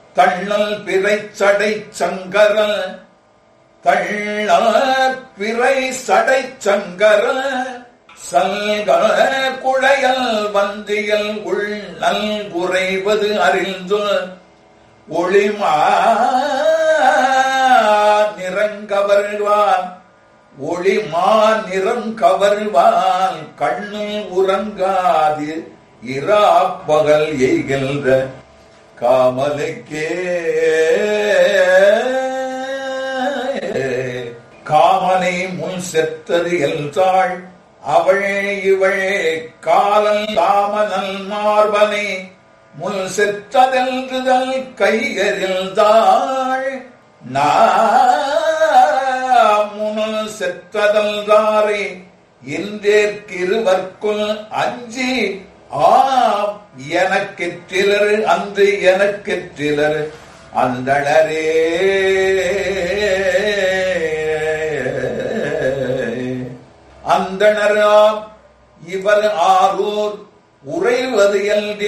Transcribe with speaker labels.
Speaker 1: தள்ளல் பிறை சடை சங்கரல் தள்ளல் பிறை சடை சங்கரல் சல்க குழையல் வந்தியல் உள் குறைவது அறிந்து ஒளிமா நிறங்கவர்வான் ஒளிமா நிறம் கவர்வான் கண்ணில் உறங்காது இரா பகல் எய்கின்ற காமலுக்கே காமனை முன் செத்தது எல்தாள் அவள் இவள் காலல் தாமனல் மார்பனை முன் செத்ததெல்றுதல் கையறில்தாள் முனல் செத்ததல்தாரே இன்றேற்கிருவர்க்குள் அஞ்சி ஆம் எனக்கெற்றிலர் அன்று எனக்கெற்றிலர் அந்தளரே அந்தணராம் இவர் ஆரூர் உறைவது எல்டி